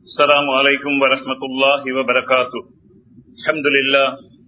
السلام عليكم ورحمة الله وبركاته الحمد لله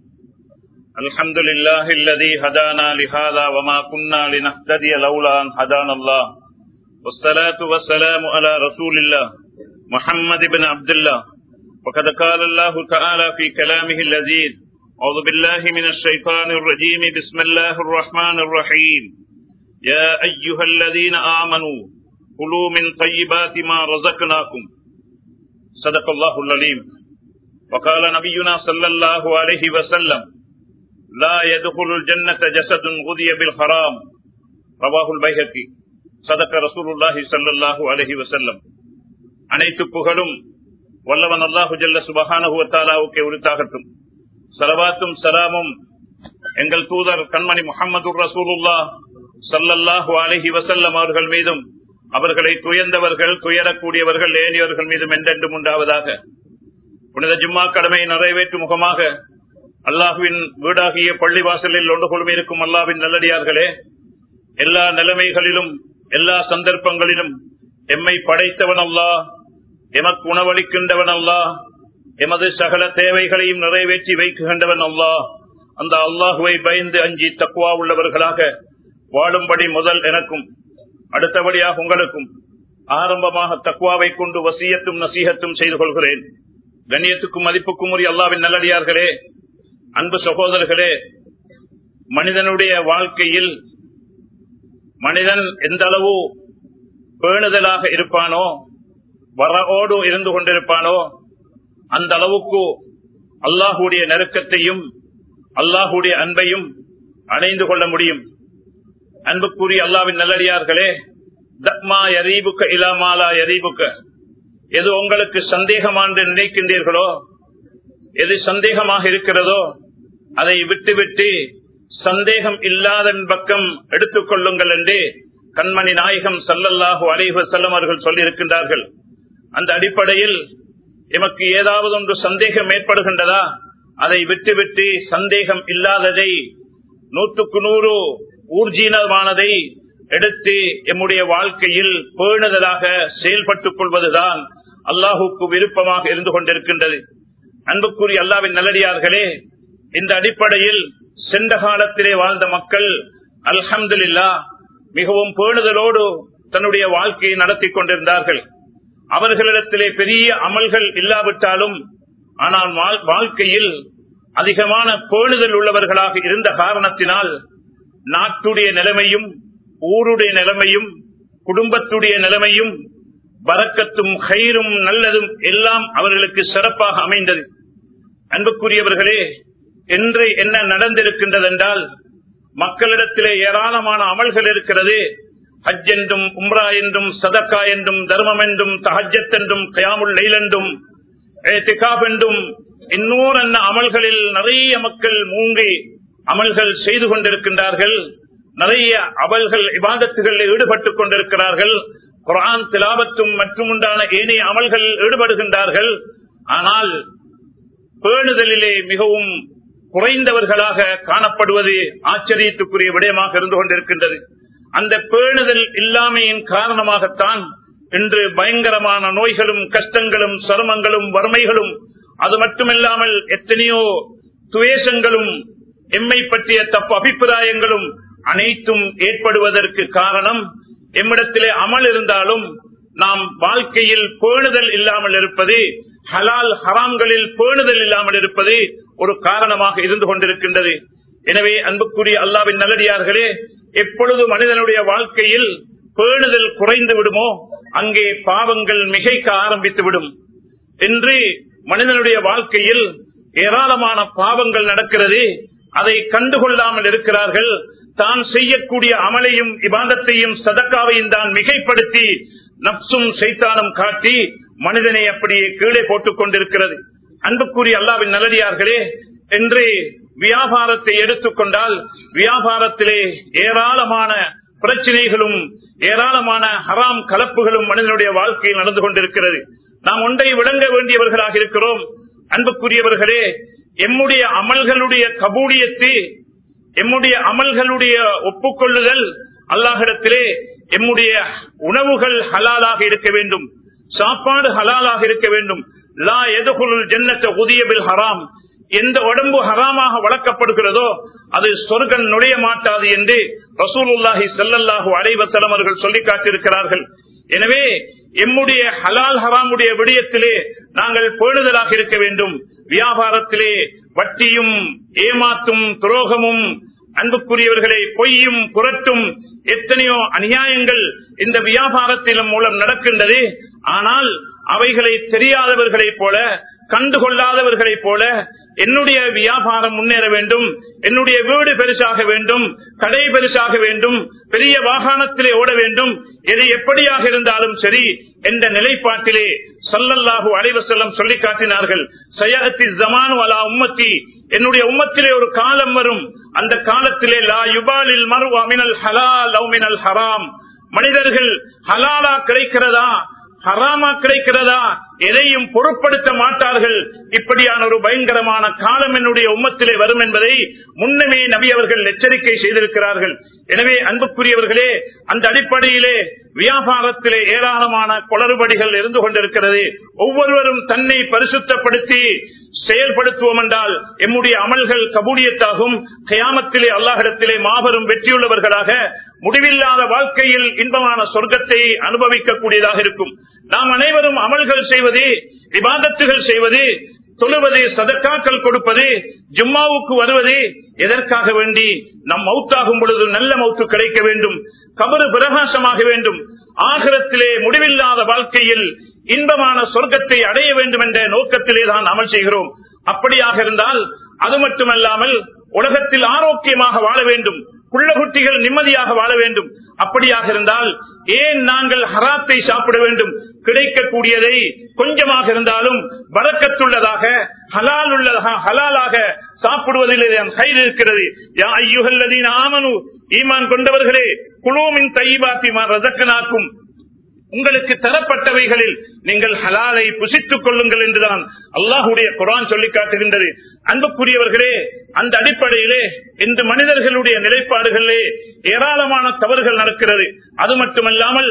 الحمد لله الذي هدانا لهذا وما كنا لنهتدي لولا أن هدانا الله والصلاة والسلام على رسول الله محمد بن عبد الله وقد قال الله تعالى في كلامه اللذيذ أعوذ بالله من الشيطان الرجيم بسم الله الرحمن الرحيم يا أيها الذين آمنوا كلوا من طيبات ما رزقناكم صدق الله العليم وقال نبينا صلى الله عليه وسلم لا يدخل الجنة جسد غذي بالحرام رواه البيهقي صدق رسول الله صلى الله عليه وسلم அனைத்து புகழும் வல்லவன் அல்லாஹு ஜல்ல சுபஹானஹுவத்தாலாவுக்கு உரித்தாகட்டும் சலவாத்தும் சலாமும் எங்கள் தூதர் கண்மணி முகமது ரசூலுல்லா சல்லல்லாஹு அலஹி வசல்லம் அவர்கள் மீதும் அவர்களை துயர்ந்தவர்கள் துயரக்கூடியவர்கள் ஏனியவர்கள் மீதும் என்றென்றும் உண்டாவதாக புனித ஜும்மா கடமையை நிறைவேற்றும் முகமாக அல்லாஹுவின் வீடாகிய பள்ளிவாசலில் ஒன்று கொள்ளும் இருக்கும் அல்லாவின் நல்லடியார்களே எல்லா நிலைமைகளிலும் எல்லா சந்தர்ப்பங்களிலும் எம்மை படைத்தவன் அல்லா எமக்கு உணவளிக்கின்றவன் அல்லா எமது சகல தேவைகளையும் நிறைவேற்றி வைக்குகின்றவன் அல்லா அந்த அல்லாஹுவை பயந்து அஞ்சி தக்குவா உள்ளவர்களாக வாழும்படி முதல் எனக்கும் அடுத்தபடியாக உங்களுக்கும் ஆரம்பமாக தக்குவாவை கொண்டு வசியத்தும் நசீகத்தும் செய்து கொள்கிறேன் கண்ணியத்துக்கும் மதிப்புக்கும் உரிய அல்லாவின் நல்லடியார்களே அன்பு சகோதரர்களே மனிதனுடைய வாழ்க்கையில் மனிதன் எந்த அளவு பேணுதலாக இருப்பானோ வரவோடு இருந்து கொண்டிருப்பானோ அந்த அளவுக்கு அல்லாஹுடைய நெருக்கத்தையும் அல்லாஹுடைய அன்பையும் அணைந்து கொள்ள முடியும் அன்புக்குரிய அல்லாவின் நல்லடியார்களே தக்மா எரீபுக்க இலாமாலா எரீபுக்க எது உங்களுக்கு சந்தேகமாண்டு நினைக்கின்றீர்களோ எது சந்தேகமாக இருக்கிறதோ அதை விட்டுவிட்டு சந்தேகம் இல்லாத பக்கம் எடுத்துக் கொள்ளுங்கள் என்று கண்மணி நாயகம் சல்லல்லாஹு அலைஹு செல்லம் அவர்கள் சொல்லியிருக்கின்றார்கள் அந்த அடிப்படையில் எமக்கு ஏதாவது ஒன்று சந்தேகம் ஏற்படுகின்றதா அதை விட்டுவிட்டு சந்தேகம் இல்லாததை நூற்றுக்கு நூறு ஊர்ஜீனமானதை எடுத்து எம்முடைய வாழ்க்கையில் பேணுதலாக செயல்பட்டுக் கொள்வதுதான் அல்லாஹுக்கு விருப்பமாக இருந்து கொண்டிருக்கின்றது அன்புக்குரிய அல்லாவின் நல்லடியார்களே இந்த அடிப்படையில் சென்ற காலத்திலே வாழ்ந்த மக்கள் அல்ஹம்துல்லா மிகவும் பேணுதலோடு தன்னுடைய வாழ்க்கையை நடத்தி கொண்டிருந்தார்கள் அவர்களிடத்திலே பெரிய அமல்கள் இல்லாவிட்டாலும் ஆனால் வாழ்க்கையில் அதிகமான பேணுதல் உள்ளவர்களாக இருந்த காரணத்தினால் நாட்டுடைய நிலைமையும் ஊருடைய நிலைமையும் குடும்பத்துடைய நிலைமையும் வரக்கத்தும் கயிறும் நல்லதும் எல்லாம் அவர்களுக்கு சிறப்பாக அமைந்தது அன்புக்குரியவர்களே என்று என்ன நடந்திருக்கின்றது என்றால் மக்களிடத்திலே ஏராளமான அமல்கள் இருக்கிறது ஹஜ் என்றும் உம்ரா என்றும் சதக்கா என்றும் தர்மம் என்றும் தஹஜத் என்றும் கயாமுல் லைல் என்றும் என்றும் இன்னொரு அண்ண அமல்களில் நிறைய மக்கள் மூங்கி அமல்கள் செய்து கொண்டிருக்கின்றார்கள் நிறைய அமல்கள் விவாதத்துகளில் ஈடுபட்டுக் கொண்டிருக்கிறார்கள் குரான் திலாபத்தும் மற்றும் உண்டான ஏனைய அமல்கள் ஈடுபடுகின்றார்கள் ஆனால் பேணுதலிலே மிகவும் குறைந்தவர்களாக காணப்படுவது ஆச்சரியத்துக்குரிய விடயமாக இருந்து கொண்டிருக்கின்றது அந்த பேணுதல் இல்லாமையின் காரணமாகத்தான் இன்று பயங்கரமான நோய்களும் கஷ்டங்களும் சிரமங்களும் வறுமைகளும் அது மட்டுமில்லாமல் எத்தனையோ துவேஷங்களும் எம்மை பற்றிய தப்பு அபிப்பிராயங்களும் அனைத்தும் ஏற்படுவதற்கு காரணம் எம்மிடத்திலே அமல் இருந்தாலும் நாம் வாழ்க்கையில் பேணுதல் இல்லாமல் இருப்பது ஹலால் ஹராம்களில் பேணுதல் இல்லாமல் இருப்பது ஒரு காரணமாக இருந்து கொண்டிருக்கின்றது எனவே அன்புக்குரிய அல்லாவின் நல்லடியார்களே எப்பொழுது மனிதனுடைய வாழ்க்கையில் பேணுதல் குறைந்து விடுமோ அங்கே பாவங்கள் மிகைக்க ஆரம்பித்து விடும் என்று மனிதனுடைய வாழ்க்கையில் ஏராளமான பாவங்கள் நடக்கிறது அதை கண்டுகொள்ளாமல் இருக்கிறார்கள் தான் செய்யக்கூடிய அமலையும் இபாதத்தையும் சதக்காவையும் தான் மிகைப்படுத்தி நப்சும் சைத்தானும் காட்டி மனிதனை அப்படியே கீழே போட்டுக் கொண்டிருக்கிறது அன்புக்குரிய அல்லாவின் நல்லடியார்களே என்று வியாபாரத்தை எடுத்துக்கொண்டால் வியாபாரத்திலே ஏராளமான பிரச்சனைகளும் ஏராளமான ஹராம் கலப்புகளும் மனிதனுடைய வாழ்க்கையில் நடந்து கொண்டிருக்கிறது நாம் ஒன்றை விளங்க வேண்டியவர்களாக இருக்கிறோம் அன்புக்குரியவர்களே எம்முடைய அமல்களுடைய கபூலியத்து எம்முடைய அமல்களுடைய ஒப்புக்கொள்ளுதல் அல்லாஹிடத்திலே எம்முடைய உணவுகள் ஹலாலாக இருக்க வேண்டும் சாப்பாடு ஹலாலாக இருக்க வேண்டும் லா எதுகுல் ஜன்னத்தை உதியபில் ஹராம் எந்த உடம்பு ஹராமாக வளர்க்கப்படுகிறதோ அது சொர்க்கம் நுழைய மாட்டாது என்று ரசூலுல்லாஹி ஸல்லல்லாஹு அலைஹி வஸல்லம் அவர்கள் சொல்லி காட்டியிருக்கிறார்கள் எனவே எம்முடைய ஹலால் ஹராமுடைய விடயத்திலே நாங்கள் பேணுதலாக இருக்க வேண்டும் வியாபாரத்திலே வட்டியும் ஏமாத்தும் துரோகமும் அன்புக்குரியவர்களை பொய்யும் புரட்டும் எத்தனையோ அநியாயங்கள் இந்த வியாபாரத்திலும் மூலம் நடக்கின்றது ஆனால் அவைகளை தெரியாதவர்களைப் போல கண்டுகொள்ளாதவர்களைப் போல என்னுடைய வியாபாரம் முன்னேற வேண்டும் என்னுடைய வீடு பெருசாக வேண்டும் கடை பெருசாக வேண்டும் பெரிய வாகனத்திலே ஓட வேண்டும் எது எப்படியாக இருந்தாலும் சரி என்ற நிலைப்பாட்டிலே சல்லல்லாஹு அலைவசல்லம் சொல்லி காட்டினார்கள் சயகத்தி ஜமானு அலா உம்மத்தி என்னுடைய உம்மத்திலே ஒரு காலம் வரும் அந்த காலத்திலே லா யுபாலில் மறு அமினல் ஹலால் அவுமினல் ஹராம் மனிதர்கள் ஹலாலா கிடைக்கிறதா ஹராமா கிடைக்கிறதா எதையும் பொருட்படுத்த மாட்டார்கள் இப்படியான ஒரு பயங்கரமான காலம் என்னுடைய உம்மத்திலே வரும் என்பதை முன்னமே நபி அவர்கள் எச்சரிக்கை செய்திருக்கிறார்கள் எனவே அன்புக்குரியவர்களே அந்த அடிப்படையிலே வியாபாரத்திலே ஏராளமான குளறுபடிகள் இருந்து கொண்டிருக்கிறது ஒவ்வொருவரும் தன்னை பரிசுத்தப்படுத்தி செயல்படுத்துவோம் என்றால் எம்முடைய அமல்கள் கபூலியத்தாகும் கயாமத்திலே அல்லாஹிடத்திலே மாபெரும் வெற்றியுள்ளவர்களாக முடிவில்லாத வாழ்க்கையில் இன்பமான சொர்க்கத்தை அனுபவிக்க கூடியதாக இருக்கும் நாம் அனைவரும் அமல்கள் செய்வது விவாதத்துகள் செய்வது தொழுவது சதக்காக்கள் கொடுப்பது ஜும்மாவுக்கு வருவது எதற்காக வேண்டி நம் மௌத்தாகும் பொழுது நல்ல மௌத்து கிடைக்க வேண்டும் கபரு பிரகாசமாக வேண்டும் ஆகிரத்திலே முடிவில்லாத வாழ்க்கையில் இன்பமான சொர்க்கத்தை அடைய வேண்டும் என்ற நோக்கத்திலே தான் அமல் செய்கிறோம் அப்படியாக இருந்தால் அது மட்டுமல்லாமல் உலகத்தில் ஆரோக்கியமாக வாழ வேண்டும் குள்ளகுட்டிகள் நிம்மதியாக வாழ வேண்டும் அப்படியாக இருந்தால் ஏன் நாங்கள் ஹராத்தை சாப்பிட வேண்டும் கிடைக்கக்கூடியதை கொஞ்சமாக இருந்தாலும் வரக்கத்துள்ளதாக ஹலால் உள்ளதாக ஹலாலாக சாப்பிடுவதில் கயிறு இருக்கிறது யா ஐயுகல்லதீன் ஆமனு ஈமான் கொண்டவர்களே குழுவின் தைபாத்தி ரதக்கனாக்கும் உங்களுக்கு தரப்பட்டவைகளில் நீங்கள் ஹலாலை புசித்துக் கொள்ளுங்கள் என்றுதான் அல்லாஹுடைய குரான் சொல்லி காட்டுகின்றது அன்புக்குரியவர்களே அந்த அடிப்படையிலே இந்த மனிதர்களுடைய நிலைப்பாடுகளிலே ஏராளமான தவறுகள் நடக்கிறது அது மட்டுமல்லாமல்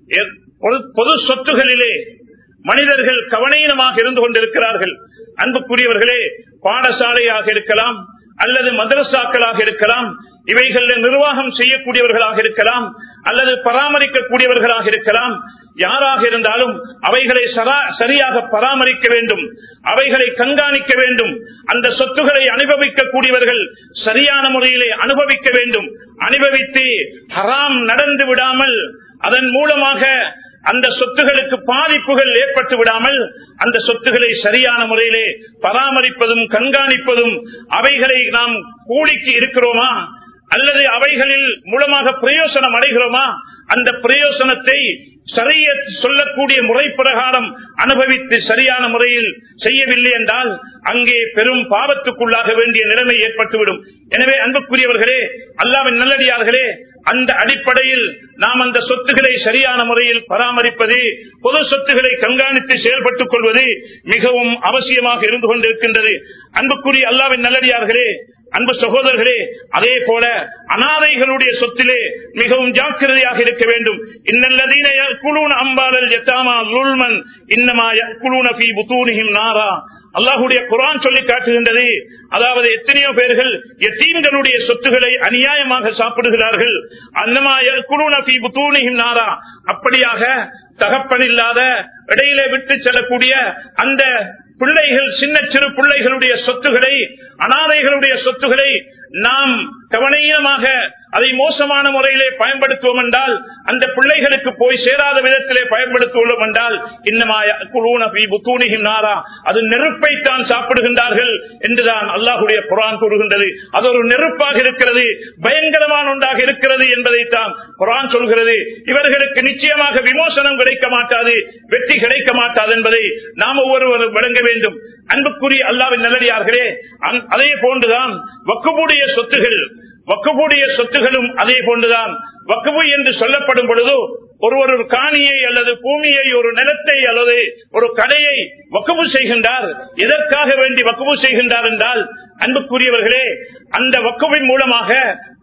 பொது சொத்துகளிலே மனிதர்கள் கவனீனமாக இருந்து கொண்டிருக்கிறார்கள் அன்புக்குரியவர்களே பாடசாலையாக இருக்கலாம் அல்லது மதரசாக்களாக இருக்கலாம் இவைகளில் நிர்வாகம் செய்யக்கூடியவர்களாக இருக்கலாம் அல்லது பராமரிக்கக்கூடியவர்களாக இருக்கலாம் யாராக இருந்தாலும் அவைகளை சரியாக பராமரிக்க வேண்டும் அவைகளை கண்காணிக்க வேண்டும் அந்த சொத்துக்களை அனுபவிக்கக்கூடியவர்கள் சரியான முறையிலே அனுபவிக்க வேண்டும் அனுபவித்து ஹராம் நடந்து விடாமல் அதன் மூலமாக அந்த சொத்துகளுக்கு பாதிப்புகள் ஏற்பட்டு விடாமல் அந்த சொத்துக்களை சரியான முறையிலே பராமரிப்பதும் கண்காணிப்பதும் அவைகளை நாம் கூலிக்கு இருக்கிறோமா அல்லது அவைகளில் மூலமாக பிரயோசனம் அடைகிறோமா அந்த பிரயோசனத்தை சரிய சொல்லக்கூடிய முறை பிரகாரம் அனுபவித்து சரியான முறையில் செய்யவில்லை என்றால் அங்கே பெரும் பாவத்துக்குள்ளாக வேண்டிய நிலைமை ஏற்பட்டுவிடும் எனவே அன்புக்குரியவர்களே அல்லாவின் நல்லடியார்களே அந்த அடிப்படையில் நாம் அந்த சொத்துக்களை சரியான முறையில் பராமரிப்பது பொது சொத்துக்களை கண்காணித்து செயல்பட்டுக் கொள்வது மிகவும் அவசியமாக இருந்து கொண்டிருக்கின்றது அன்புக்குரிய அல்லாவின் நல்லடியார்களே அன்பு சகோதரர்களே அதே போல அனாதைகளுடைய சொத்திலே மிகவும் ஜாக்கிரதையாக இருக்க வேண்டும் இன்னல்லதீன யக்குலூன அம்பாலல் யதாமா லுல்மன் இன்னமா யக்குலூன ஃபீ புதூனிஹிம் நாரா அல்லாஹுடைய குரான் சொல்லி காட்டுகின்றது அதாவது எத்தனையோ பேர்கள் எத்தீன்களுடைய சொத்துக்களை அநியாயமாக சாப்பிடுகிறார்கள் அன்னமா யக்குலூன ஃபீ புதூனிஹிம் நாரா அப்படியாக தகப்பனில்லாத இடையிலே விட்டு செல்லக்கூடிய அந்த பிள்ளைகள் சின்ன சிறு பிள்ளைகளுடைய சொத்துக்களை அனாதைகளுடைய சொத்துக்களை நாம் கவனீனமாக அதை மோசமான முறையிலே பயன்படுத்துவோம் என்றால் அந்த பிள்ளைகளுக்கு போய் சேராத விதத்திலே பயன்படுத்துவோம் என்றால் இன்னமாரா அது நெருப்பைத்தான் சாப்பிடுகின்றார்கள் என்றுதான் அல்லாஹுடைய குரான் கூறுகின்றது அது ஒரு நெருப்பாக இருக்கிறது பயங்கரமான ஒன்றாக இருக்கிறது என்பதைத்தான் குரான் சொல்கிறது இவர்களுக்கு நிச்சயமாக விமோசனம் கிடைக்க மாட்டாது வெற்றி கிடைக்க மாட்டாது என்பதை நாம் ஒவ்வொருவரும் விளங்க வேண்டும் அன்புக்குரிய அல்லாவின் நல்லடியார்களே அதே போன்றுதான் வக்குபுடைய சொத்துகள் வக்குபுடைய சொத்துகளும் அதே போன்றுதான் வக்குபு என்று சொல்லப்படும் பொழுது ஒரு ஒரு காணியை அல்லது பூமியை ஒரு நிலத்தை அல்லது ஒரு கடையை வக்குபு செய்கின்றார் எதற்காக வேண்டி வக்குபு செய்கின்றார் என்றால் அன்புக்குரியவர்களே அந்த வக்குவின் மூலமாக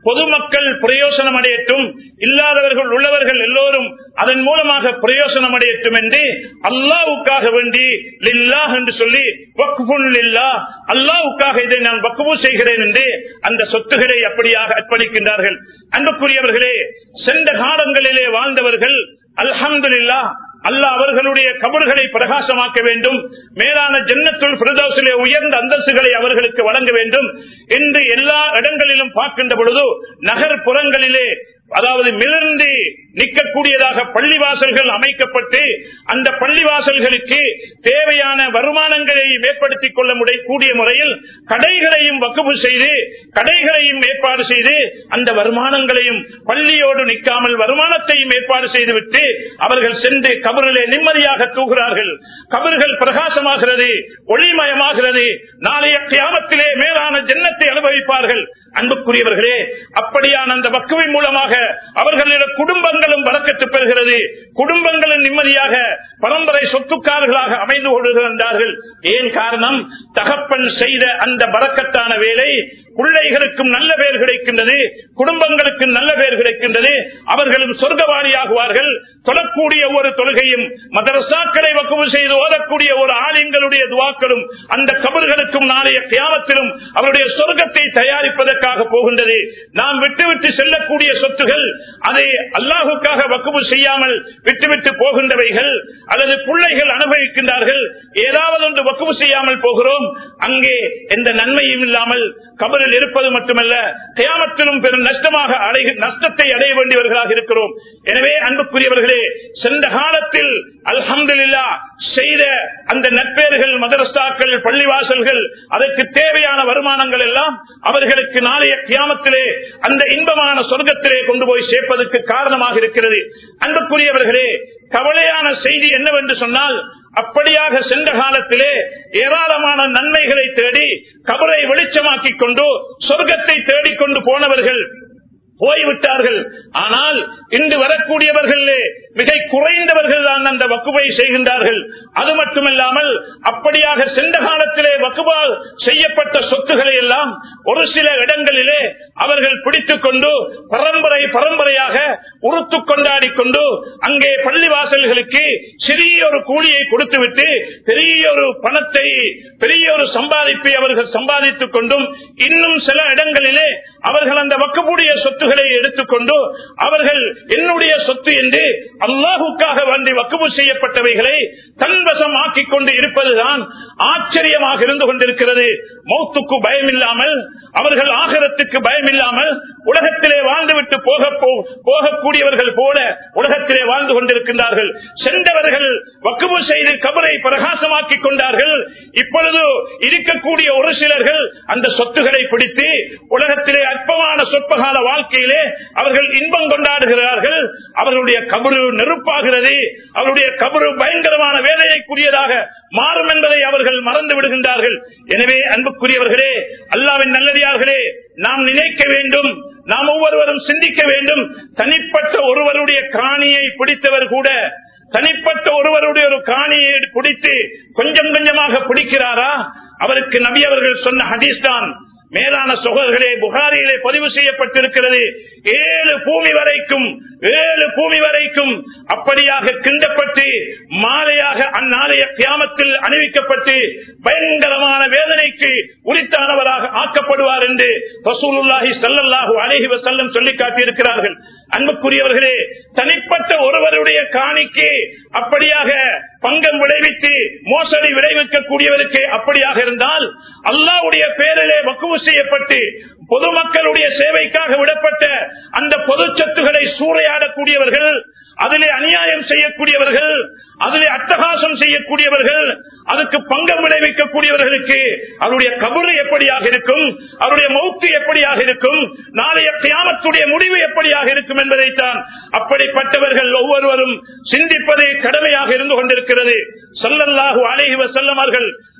பொதுமக்கள் பிரயோசனம் அடையட்டும் இல்லாதவர்கள் உள்ளவர்கள் எல்லோரும் அதன் மூலமாக பிரயோசனம் அடையட்டும் என்று அல்லாவுக்காக வேண்டி லில்லா என்று சொல்லி வக்ஃபுன் லில்லா அல்லாவுக்காக இதை நான் வக்குவு செய்கிறேன் என்று அந்த சொத்துக்களை அப்படியாக அர்ப்பணிக்கின்றார்கள் அன்புக்குரியவர்களே சென்ற காலங்களிலே வாழ்ந்தவர்கள் அல்ஹம்துலில்லா அல்லாஹ் அவர்களுடைய கபறுகளை பிரகாசமாக்க வேண்டும் மேலான ஜன்னத்துள் பிரதோசிலே உயர்ந்த அந்தஸ்துகளை அவர்களுக்கு வழங்க வேண்டும் என்று எல்லா இடங்களிலும் பார்க்கின்ற பொழுது நகர்ப்புறங்களிலே அதாவது மிளர்ந்து நிற்கக்கூடியதாக பள்ளிவாசல்கள் அமைக்கப்பட்டு அந்த பள்ளிவாசல்களுக்கு தேவையான வருமானங்களை ஏற்படுத்திக் கொள்ள முறை கூடிய முறையில் கடைகளையும் வக்குவு செய்து கடைகளையும் ஏற்பாடு செய்து அந்த வருமானங்களையும் பள்ளியோடு நிற்காமல் வருமானத்தையும் ஏற்பாடு செய்துவிட்டு அவர்கள் சென்று கபரிலே நிம்மதியாக தூகிறார்கள் கபர்கள் பிரகாசமாகிறது ஒளிமயமாகிறது நாளைய கியாமத்திலே மேலான ஜன்னத்தை அனுபவிப்பார்கள் அன்புக்குரியவர்களே அப்படியான அந்த வக்குவின் மூலமாக அவர்களுடைய குடும்பங்களும் வழக்கத்து பெறுகிறது குடும்பங்களும் நிம்மதியாக பரம்பரை சொத்துக்காரர்களாக அமைந்து கொள்கின்றார்கள் ஏன் காரணம் தகப்பன் செய்த அந்த பறக்கத்தான வேலை பிள்ளைகளுக்கும் நல்ல பேர் கிடைக்கின்றது குடும்பங்களுக்கும் நல்ல பேர் கிடைக்கின்றது அவர்களும் சொர்க்கவாணியாகுவார்கள் தொழக்கூடிய ஒரு தொழுகையும் மதரசாக்களை வக்குவு செய்து ஓதக்கூடிய ஒரு ஆலயங்களுடைய துவாக்களும் அந்த கபர்களுக்கும் நாளைய கியாமத்திலும் அவருடைய சொர்க்கத்தை தயாரிப்பதற்காக போகின்றது நாம் விட்டுவிட்டு செல்லக்கூடிய சொத்துகள் அதை அல்லாஹுக்காக வக்குவு செய்யாமல் விட்டுவிட்டு போகின்றவைகள் அல்லது பிள்ளைகள் அனுபவிக்கின்றார்கள் ஏதாவது ஒன்று வக்குவு செய்யாமல் போகிறோம் அங்கே எந்த நன்மையும் இல்லாமல் கபரில் இருப்பது மட்டுமல்ல கியாமத்திலும் பெரும் நஷ்டமாக அடை- நஷ்டத்தை அடைய வேண்டியவர்களாக இருக்கிறோம் எனவே அன்புக்குரியவர்களே சென்ற காலத்தில் அல்ஹம்துலில்லா செய்த அந்த நட்பேர்கள் மதரசாக்கள் பள்ளிவாசல்கள் அதற்கு தேவையான வருமானங்கள் எல்லாம் அவர்களுக்கு நாளைய கியாமத்திலே அந்த இன்பமான சொர்க்கத்திலே கொண்டு போய் சேர்ப்பதற்கு காரணமாக இருக்கிறது அன்புக்குரியவர்களே கவலையான செய்தி என்னவென்று சொன்னால் அப்படியாக சென்ற காலத்திலே ஏராளமான நன்மைகளை தேடி கபரை வெளிச்சமாக்கிக் கொண்டு சொர்க்கத்தை தேடிக்கொண்டு போனவர்கள் போய்விட்டார்கள் ஆனால் இன்று வரக்கூடியவர்களே மிக குறைந்தவர்கள் தான் அந்த வக்குவை செய்கின்றார்கள் அது மட்டுமல்லாமல் அப்படியாக சென்ற காலத்திலே வக்குபால் செய்யப்பட்ட சொத்துக்களை எல்லாம் ஒரு சில இடங்களிலே அவர்கள் பிடித்துக் கொண்டு பரம்பரை பரம்பரையாக உறுத்து கொண்டாடி கொண்டு அங்கே பள்ளிவாசல்களுக்கு சிறிய ஒரு கூலியை கொடுத்துவிட்டு பெரிய ஒரு பணத்தை பெரிய ஒரு சம்பாதிப்பை அவர்கள் சம்பாதித்துக் கொண்டும் இன்னும் சில இடங்களிலே அவர்கள் அந்த வக்கக்கூடிய சொத்துக்களை எடுத்துக்கொண்டு அவர்கள் என்னுடைய சொத்து என்று அல்லாஹுக்காக வேண்டி வக்குவு செய்யப்பட்டவைகளை தன்வசம் ஆக்கிக் கொண்டு இருப்பதுதான் ஆச்சரியமாக இருந்து கொண்டிருக்கிறது மௌத்துக்கு பயம் இல்லாமல் அவர்கள் ஆகரத்துக்கு பயம் இல்லாமல் உலகத்திலே வாழ்ந்துவிட்டு போக போ- போகக்கூடியவர்கள் போல உலகத்திலே வாழ்ந்து கொண்டிருக்கின்றார்கள் சென்றவர்கள் வக்குவு செய்து கபரை பிரகாசமாக்கிக் கொண்டார்கள் இப்பொழுது இருக்கக்கூடிய ஒரு சிலர்கள் அந்த சொத்துக்களை பிடித்து உலகத்திலே அற்பமான சொற்பகால வாழ்க்கையிலே அவர்கள் இன்பம் கொண்டாடுகிறார்கள் அவர்களுடைய கபரு நெருப்பாகிறது அவருடைய கபரு பயங்கரமான வேதனைக்குரியதாக மாறும் என்பதை அவர்கள் மறந்து விடுகின்றார்கள் எனவே அன்புக்குரியவர்களே அல்லாவின் நல்லடியார்களே நாம் நினைக்க வேண்டும் நாம் ஒவ்வொருவரும் சிந்திக்க வேண்டும் தனிப்பட்ட ஒருவருடைய காணியை பிடித்தவர் கூட தனிப்பட்ட ஒருவருடைய ஒரு காணியை பிடித்து கொஞ்சம் கொஞ்சமாக பிடிக்கிறாரா அவருக்கு நபி அவர்கள் சொன்ன ஹதீஸ் தான் மேலான சகோதரர்களே புகாரியிலே பதிவு செய்யப்பட்டிருக்கிறது ஏழு பூமி வரைக்கும் ஏழு பூமி வரைக்கும் அப்படியாக கிண்டப்பட்டு மாலையாக அந்நாளைய கியாமத்தில் அணிவிக்கப்பட்டு பயங்கரமான வேதனைக்கு உரித்தானவராக ஆக்கப்படுவார் என்று ரசூலுல்லாஹி ஸல்லல்லாஹு அலைஹி வஸல்லம் சொல்லி காட்டியிருக்கிறார்கள் அன்புக்குரியவர்களே தனிப்பட்ட ஒருவருடைய காணிக்கு அப்படியாக பங்கம் விளைவித்து மோசடி விளைவிக்கக்கூடியவருக்கு அப்படியாக இருந்தால் அல்லாவுடைய பேரிலே வக்குவு செய்யப்பட்டு பொதுமக்களுடைய சேவைக்காக விடப்பட்ட அந்த பொது சொத்துக்களை சூறையாடக்கூடியவர்கள் அதிலே அநியாயம் செய்யக்கூடியவர்கள் அதிலே அட்டகாசம் செய்யக்கூடியவர்கள் அதுக்கு பங்கம் விளைவிக்கக்கூடியவர்களுக்கு அவருடைய கபரு எப்படியாக இருக்கும் அவருடைய மௌத்து எப்படியாக இருக்கும் நாளைய கியாமத்துடைய முடிவு எப்படியாக இருக்கும் என்பதைத்தான் அப்படிப்பட்டவர்கள் ஒவ்வொருவரும் சிந்திப்பதே கடமையாக இருந்து கொண்டிருக்கிறது சொல்லல்லாஹு அலைஹி வஸல்லம் அவர்கள்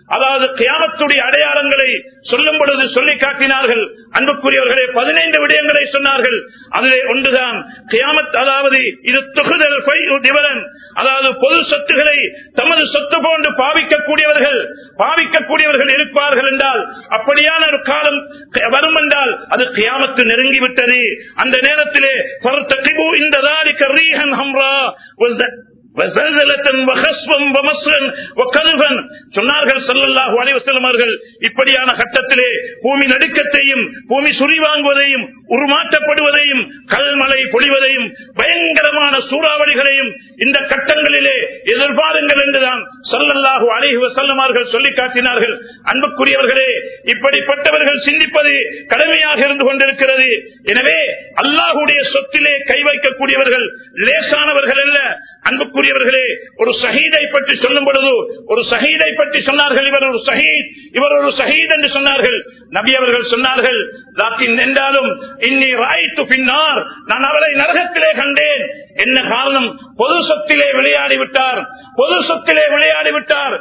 அதாவது கியாமத்துடைய அடையாளங்களை சொல்லும் பொழுது சொல்லி காட்டினார்கள் அன்புக்குரியவர்களே பதினைந்து விடயங்களை சொன்னார்கள் அதிலே ஒன்றுதான் கியாமத் அதாவது இது தொகுதல் திவரன் அதாவது பொது சொத்துக்களை தமது சொத்து போன்று பாவிக்கக்கூடியவர்கள் பாவிக்கக்கூடியவர்கள் இருப்பார்கள் என்றால் அப்படியான ஒரு காலம் வரும் என்றால் அது கியாமத்து நெருங்கிவிட்டது அந்த நேரத்திலே இந்த ரீஹன் ஹம்ரா இப்படியான கட்டத்திலே பூமி நடுக்கத்தையும் பூமி சுரி வாங்குவதையும் உருமாற்றப்படுவதையும் கல்மலை பொழிவதையும் பயங்கரமான சூறாவளிகளையும் இந்த கட்டங்களிலே எதிர்பாருங்கள் என்றுதான் சொல்லல்லாஹு அலைஹி வசல்லமார்கள் சொல்லி காட்டினார்கள் அன்புக்குரியவர்களே இப்படிப்பட்டவர்கள் சிந்திப்பது கடமையாக இருந்து கொண்டிருக்கிறது எனவே அல்லாஹுடைய சொத்திலே கை வைக்கக்கூடியவர்கள் லேசானவர்கள் அல்ல அன்புக்குரியவர்களே ஒரு சஹீதை பற்றி சொல்லும் பொழுது ஒரு சஹீதை பற்றி சொன்னார்கள் இவர் ஒரு சஹீத் இவர் ஒரு சஹீத் என்று சொன்னார்கள் நபி அவர்கள் சொன்னார்கள் என்றாலும் இன்னி ராய்த்து பின்னார் நான் அவரை நரகத்திலே கண்டேன் என்ன காரணம் பொது சொத்திலே விளையாடி விட்டார் பொது சொத்திலே விளையாடி விட்டார்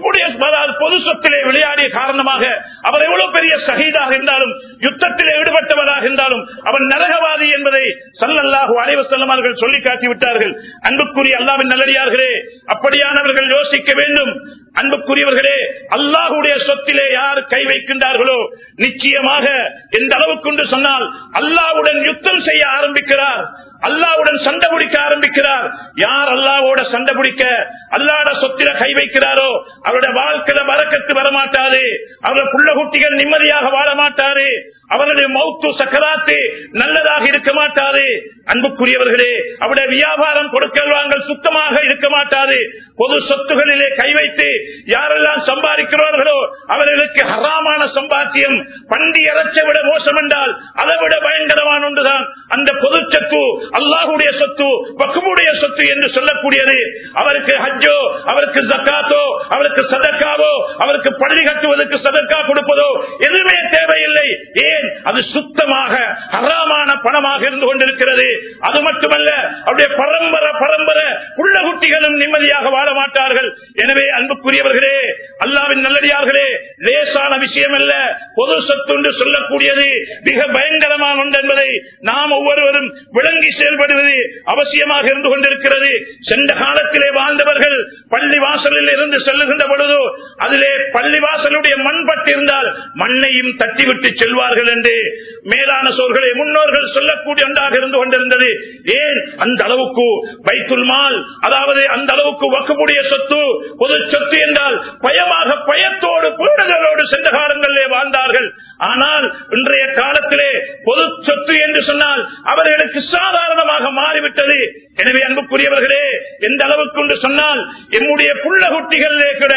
பொது சொத்திலே விளையாடிய காரணமாக அவர் எவ்வளவு பெரிய சகிதாக இருந்தாலும் யுத்தத்திலே ஈடுபட்டவராக இருந்தாலும் அவன் நரகவாதி என்பதை சல்லல்லாஹு அலைவ செல்லமார்கள் சொல்லி காட்டி விட்டார்கள் அன்புக்குரிய அல்லாவின் நல்லடியார்களே அப்படியானவர்கள் யோசிக்க வேண்டும் அன்புக்குரியவர்களே அல்லாஹுடைய சொத்திலே யார் கை வைக்கின்றார்களோ நிச்சயமாக எந்த அளவுக்கு சொன்னால் அல்லாவுடன் யுத்தம் செய்ய ஆரம்பிக்கிறார் அல்லாவுடன் சண்டை பிடிக்க ஆரம்பிக்கிறார் யார் அல்லாவோட சண்டை பிடிக்க அல்லாட சொத்தில கை வைக்கிறாரோ அவருடைய வாழ்க்கையில வரக்கத்து வரமாட்டாரு அவருடைய புள்ள குட்டிகள் நிம்மதியாக வாழ மாட்டாரு அவருடைய மௌத்து சக்கராத்து நல்லதாக இருக்க மாட்டாரு அன்புக்குரியவர்களே அவருடைய வியாபாரம் கொடுக்கல் வாங்கல் சுத்தமாக இருக்க மாட்டாரு பொது சொத்துகளிலே கை வைத்து யாரெல்லாம் சம்பாதிக்கிறார்களோ அவர்களுக்கு ஹராமான சம்பாத்தியம் பண்டி இறைச்ச விட மோசம் என்றால் அதை விட பயங்கரமான ஒன்றுதான் அந்த பொது சொத்து அல்லாஹுடைய சொத்து வக்குமுடைய சொத்து என்று சொல்லக்கூடியது அவருக்கு ஹஜ்ஜோ அவருக்கு ஜக்காத்தோ அவருக்கு சதக்காவோ அவருக்கு பள்ளி கட்டுவதற்கு சதக்கா கொடுப்பதோ எதுவுமே தேவையில்லை ஏன் அது சுத்தமாக ஹராமான பணமாக இருந்து கொண்டிருக்கிறது அது மட்டுமல்ல அவருடைய பரம்பரை பரம்பரை உள்ள குட்டிகளும் நிம்மதியாக வாழ மாட்டார்கள் எனவே அன்புக்குரியவர்களே அல்லாவின் நல்லடியார்களே லேசான விஷயம் அல்ல பொது சொத்து என்று சொல்லக்கூடியது மிக பயங்கரமான ஒன்று என்பதை நாம் ஒவ்வொருவரும் விளங்கி செயல்படுவது அவசியமாக இருந்து கொண்டிருக்கிறது சென்ற காலத்திலே வாழ்ந்தவர்கள் பள்ளி வாசலில் இருந்து செல்லுகின்ற பொழுது அதிலே பள்ளி வாசலுடைய மண் பட்டிருந்தால் மண்ணையும் தட்டிவிட்டு செல்வார்கள் என்று மேலான சோர்களே முன்னோர்கள் சொல்லக்கூடிய ஒன்றாக இருந்து கொண்டிருந்தது ஏன் அந்த அளவுக்கு வைத்துல் மால் அதாவது அந்த அளவுக்கு வக்கமுடைய சொத்து பொது சொத்து என்றால் பயமாக பயத்தோடு பூடுதலோடு சென்ற காலங்களிலே வாழ்ந்தார்கள் ஆனால் இன்றைய காலத்திலே பொது சொத்து என்று சொன்னால் அவர்களுக்கு சாதாரணமாக மாறிவிட்டது எனவே அன்புக்குரியவர்களே எந்த அளவுக்கு என்று சொன்னால் என்னுடைய புள்ள குட்டிகளிலே கூட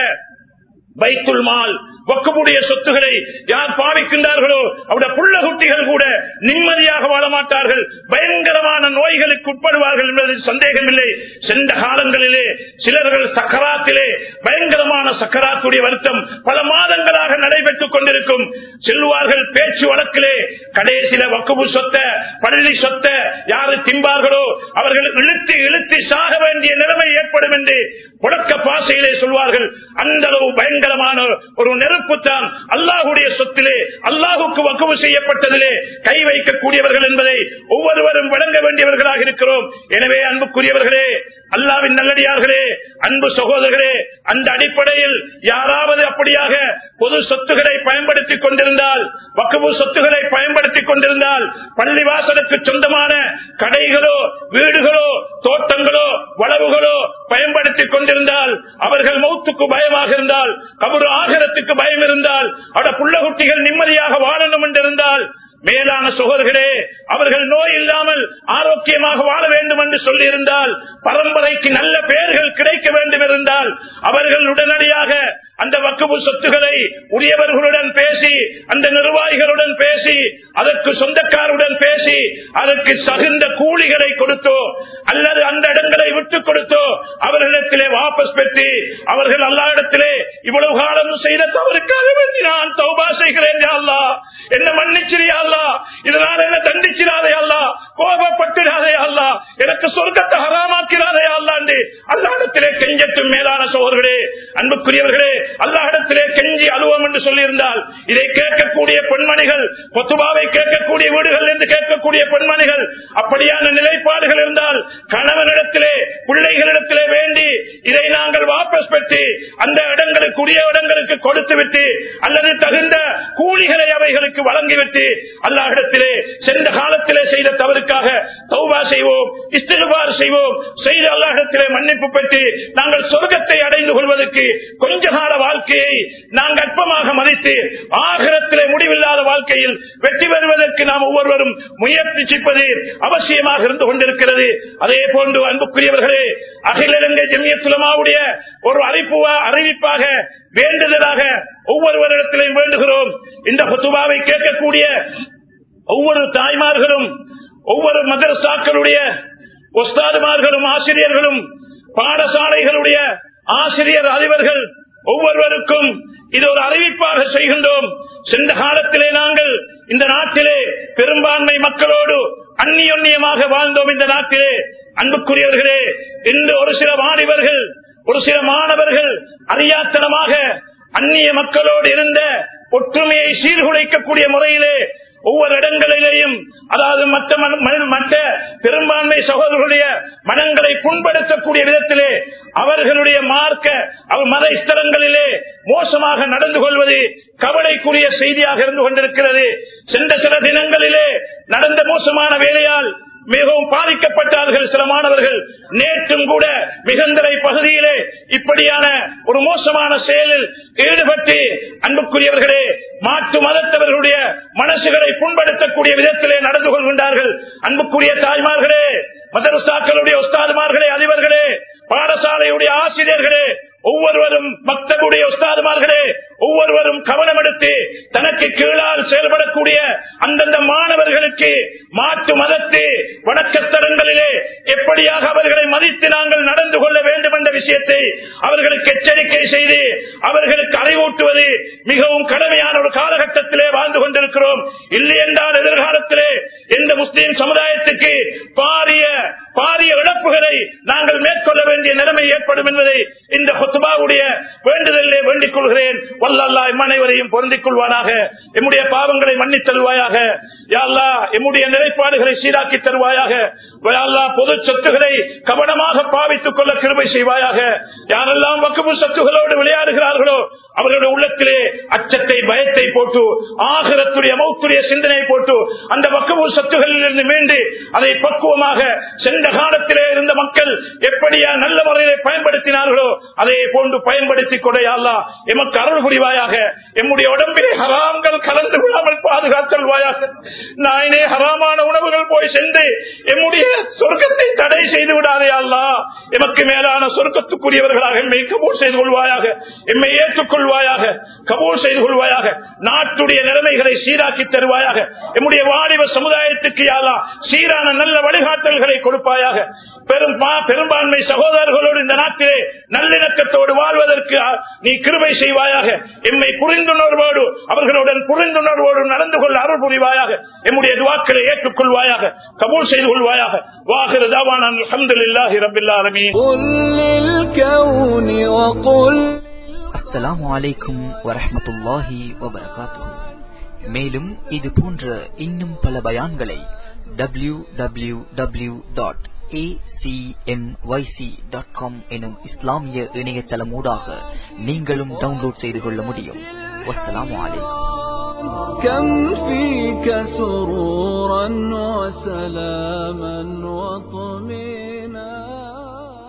பைத்துல் மால் வக்கமுடைய சொத்துக்களை யார் பாவிக்கின்றார்களோ அவருடைய புள்ள குட்டிகள் கூட நிம்மதியாக வாழ மாட்டார்கள் பயங்கரமான நோய்களுக்கு உட்படுவார்கள் என்பதில் சந்தேகமில்லை சென்ற காலங்களிலே சிலர்கள் சக்கராத்திலே பயங்கரமான சக்கராத்துடைய வருத்தம் பல மாதங்களாக நடைபெற்றுக் கொண்டிருக்கும் செல்வார்கள் பேச்சு வழக்கிலே கடைசியில வக்குபு சொத்த பள்ளி சொத்த யாரு திம்பார்களோ அவர்கள் இழுத்து இழுத்து சாக வேண்டிய நிலைமை ஏற்படும் என்று புழக்க பாசையிலே சொல்வார்கள் அந்த அளவு பயங்கரமான ஒரு நெருப்பு தான் அல்லாஹுடைய சொத்திலே அல்லாஹுக்கு வக்குவு செய்யப்பட்டதிலே கை வைக்கக்கூடியவர்கள் என்பதை ஒவ்வொருவரும் வழங்க வேண்டியவர்களாக இருக்கிறோம் எனவே அன்புக்குரியவர்களே அல்லாவின் நல்லடியார்களே அன்பு சகோதரர்களே அந்த அடிப்படையில் யாராவது அப்படியாக பொது சொத்துக்களை பயன்படுத்திக் கொண்டிருந்தால் வக்குவு சொத்துக்களை பயன்படுத்திக் கொண்டிருந்தால் பள்ளிவாசலுக்கு சொந்தமான கடைகளோ வீடுகளோ தோட்டங்களோ வளவுகளோ பயன்படுத்திக் கொண்டிருந்தால் அவர்கள் மௌத்துக்கு பயமாக இருந்தால் கபரு ஆகரத்துக்கு பயம் இருந்தால் அவட புள்ள குட்டிகள் நிம்மதியாக வாழணும் என்றிருந்தால் மேலான சகோதரர்களே அவர்கள் நோய் இல்லாமல் ஆரோக்கியமாக வாழ வேண்டும் என்று சொல்லி இருந்தால் பரம்பரைக்கு நல்ல பெயர்கள் கிடைக்க வேண்டும் இருந்தால் அவர்கள் உடனடியாக அந்த வக்குவு சொத்துக்களை உரியவர்களுடன் பேசி அந்த நிர்வாகிகளுடன் பேசி அதற்கு சொந்தக்காருடன் பேசி அதற்கு தகுந்த கூலிகளை கொடுத்தோ அல்லது அந்த இடங்களை விட்டுக் கொடுத்தோ அவர்களிடத்திலே வாபஸ் பெற்று அவர்கள் அல்லா இடத்திலே இவ்வளவு காலம் செய்த தவறுக்காக வேண்டி நான் தௌபா செய்கிறேன் அல்லா என்ன மன்னிச்சிரியா அல்லா இதனால என்ன தண்டிச்சிடாதே அல்லா கோபப்பட்டிடாதே அல்லா எனக்கு சொர்க்கத்தை ஹராமாக்கிறாதே அல்லா என்று அல்லாடத்திலே கெஞ்சட்டும் மேலான சோழர்களே அன்புக்குரியவர்களே அல்லாஹிடத்தில் அல்லாஹிடத்திலே கெஞ்சி அழுவோம் என்று சொல்லியிருந்தால் இதை கேட்கக்கூடிய பெண்மணிகள் கொத்துபாவை கேட்கக்கூடிய வீடுகள் என்று கேட்கக்கூடிய பெண்மணிகள் அப்படியான நிலைப்பாடுகள் இருந்தால் கணவனிடத்திலே பிள்ளைகளிடத்திலே வேண்டி இதை நாங்கள் வாபஸ் பெற்று அந்த இடங்களுக்கு உரிய இடங்களுக்கு கொடுத்து விட்டு அல்லது தகுந்த கூலிகளை அவைகளுக்கு வழங்கிவிட்டு அல்லாஹிடத்திலே சென்ற காலத்திலே செய்த தவறுக்காக தௌபா செய்வோம் இஸ்திகுபார் செய்வோம் செய்த அல்லாஹிடத்திலே மன்னிப்பு பெற்று நாங்கள் சொர்க்கத்தை அடைந்து கொள்வதற்கு கொஞ்ச கால வாழ்க்கையை நாங்கள் அற்பமாக மதித்து ஆகிரத்திலே முடிவில்லாத வாழ்க்கையில் வெற்றி பெறுவதற்கு நாம் ஒவ்வொருவரும் முயற்சிப்பது அவசியமாக இருந்து கொண்டிருக்கிறது அதே போன்று அன்புக்குரியவர்களே அகில இலங்கை ஜெமியத்துலமாவுடைய ஒரு அறிப்பு அறிவிப்பாக வேண்டுதலாக ஒவ்வொருவரிடத்திலையும் வேண்டுகிறோம் இந்த ஹுத்துபாவை கேட்கக்கூடிய ஒவ்வொரு தாய்மார்களும் ஒவ்வொரு மதரசாக்களுடைய ஒஸ்தாதுமார்களும் ஆசிரியர்களும் பாடசாலைகளுடைய ஆசிரியர் அதிபர்கள் ஒவ்வொருவருக்கும் இது ஒரு அறிவிப்பாக செய்கின்றோம் சென்ற காலத்திலே நாங்கள் இந்த நாட்டிலே பெரும்பான்மை மக்களோடு அந்நியொன்னியமாக வாழ்ந்தோம் இந்த நாட்டிலே அன்புக்குரியவர்களே இன்று ஒரு சில வாலிபர்கள் ஒரு சில மாணவர்கள் அறியாத்தனமாக அந்நிய மக்களோடு இருந்த ஒற்றுமையை சீர்குலைக்கக்கூடிய முறையிலே ஒவ்வொரு இடங்களிலேயும் அதாவது மற்ற மற்ற பெரும்பான்மை சகோதரர்களுடைய மனங்களை புண்படுத்தக்கூடிய விதத்திலே அவர்களுடைய மார்க்க அவர் மத ஸ்தலங்களிலே மோசமாக நடந்து கொள்வது கவலைக்குரிய செய்தியாக இருந்து கொண்டிருக்கிறது சென்ற சில தினங்களிலே நடந்த மோசமான வேலையால் மிகவும் பாதிக்கப்பட்டார்கள் சில மாணவர்கள் நேற்றும் கூட மிகந்தரை பகுதியிலே இப்படியான ஒரு மோசமான செயலில் ஈடுபட்டு அன்புக்குரியவர்களே மாற்று மதத்தவர்களுடைய மனசுகளை புண்படுத்தக்கூடிய விதத்திலே நடந்து கொள்கின்றார்கள் அன்புக்குரிய தாய்மார்களே மதரசாக்களுடைய உஸ்தாதுமார்களே அதிபர்களே பாடசாலையுடைய ஆசிரியர்களே ஒவ்வொருவரும் மக்தபுடைய உஸ்தாதுமார்களே ஒவ்வொருவரும் கவனம் எடுத்து தனக்கு கீழால் செயல்படக்கூடிய அந்தந்த மாணவர்களுக்கு மாற்று மதத்து வணக்கத்தலங்களிலே எப்படியாக அவர்களை மதித்து நாங்கள் நடந்து கொள்ள வேண்டும் என்ற விஷயத்தை அவர்களுக்கு எச்சரிக்கை செய்து அவர்களுக்கு அறிவூட்டுவது மிகவும் கடமையான ஒரு காலகட்டத்திலே வாழ்ந்து கொண்டிருக்கிறோம் இல்லை என்றால் எதிர்காலத்திலே எந்த முஸ்லீம் சமுதாயத்துக்கு பாரிய பாரிய இழப்புகளை நாங்கள் மேற்கொள்ள வேண்டிய நிலைமை ஏற்படும் என்பதை இந்த ஹொத்துபாவுடைய வேண்டுதலே வேண்டிக் கொள்கிறேன் வல்லல்லா எம் அனைவரையும் பொருந்திக் கொள்வானாக எம்முடைய பாவங்களை மன்னித் தருவாயாக யாழ்லா எம்முடைய நிலைப்பாடுகளை சீராக்கி தருவாயாக யாழ்லா பொது சொத்துக்களை கவனமாக பாவித்துக் கொள்ள கிருபை செய்வாயாக யாரெல்லாம் வக்குப்பு சொத்துகளோடு விளையாடுகிறார்களோ அவர்களுடைய உள்ளத்திலே அச்சத்தை பயத்தை போட்டு ஆகிரத்துடைய மௌத்துடைய சிந்தனை போட்டு அந்த வக்குவு சொத்துகளில் இருந்து மீண்டு அதை பக்குவமாக சென்ற காலத்திலே இருந்த மக்கள் எப்படியா நல்ல முறையிலே பயன்படுத்தினார்களோ அதை போன்று பயன்படுத்திக் கொடையாளா எமக்கு அருள் புரிவாயாக எம்முடைய உடம்பிலே ஹராம்கள் கலந்து விடாமல் பாதுகாத்தல்வாயாக நாயனே ஹராமான உணவுகள் போய் சென்று எம்முடைய சொர்க்கத்தை தடை செய்து விடாதே அல்லா எமக்கு மேலான சொர்க்கத்துக்குரியவர்களாக எம்மை கபூல் செய்து கொள்வாயாக எம்மை ஏற்றுக்கொள்வாயாக கபூல் செய்து கொள்வாயாக நாட்டுடைய நிலைமைகளை சீராக்கி தருவாயாக எம்முடைய வாலிப சமுதாயத்துக்கு யாரா சீரான நல்ல வழிகாட்டல்களை கொடுப்பாயாக பெரும் பெரும்பான்மை சகோதரர்களோடு இந்த நாட்டிலே நல்லிணக்கத்தோடு வாழ்வதற்கு நீ கிருபை செய்வாயாக எம்மை புரிந்துணர்வோடு அவர்களுடன் புரிந்துணர்வோடு நடந்து கொள்ள அருள் புரிவாயாக எம்முடைய துவாக்களை ஏற்றுக்கொள்வாயாக கபூல் செய்து கொள்வாயாக வாகிற தாவான அலமதுல்லாஹி ரபில் ஆலமீன் அஸ்ஸலாமு அலைக்கும் வரஹமத்துல்லாஹி வபரகாத்துஹு மேலும் இது போன்ற இன்னும் பல பயான்களை W W W dot acmyc.com எனும் இஸ்லாமிய இணையதளமூடாக நீங்களும் டவுன்லோட் செய்து கொள்ள முடியும் வஸ்ஸலாமு அலைக்கும் كم فيك سرورا وسلاما وطمئنا